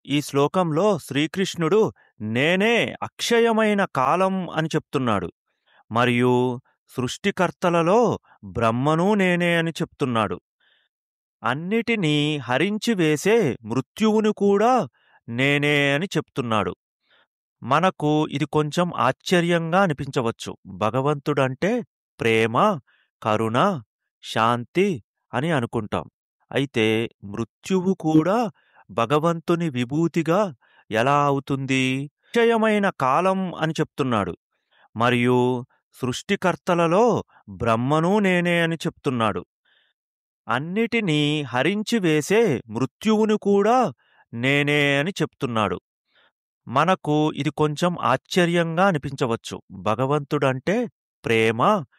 ఈ శ్లోకంలో శ్రీకృష్ణుడు నేనే అక్షయమైన కాలం అని చెప్తున్నాడు మరియు సృష్టికర్తలలో బ్రహ్మను నేనే అని చెప్తున్నాడు అన్నిటినీ హరించి వేసే మృత్యువును కూడా నేనే అని చెప్తున్నాడు మనకు ఇది కొంచెం ఆశ్చర్యంగా అనిపించవచ్చు భగవంతుడంటే ప్రేమ కరుణ శాంతి అని అనుకుంటాం అయితే మృత్యువు కూడా భగవంతుని విభూతిగా ఎలా అవుతుంది అక్షయమైన కాలం అని చెప్తున్నాడు మరియు సృష్టికర్తలలో బ్రహ్మను నేనే అని చెప్తున్నాడు అన్నిటినీ హరించి వేసే మృత్యువును కూడా నేనే అని చెప్తున్నాడు మనకు ఇది కొంచెం ఆశ్చర్యంగా అనిపించవచ్చు భగవంతుడంటే ప్రేమ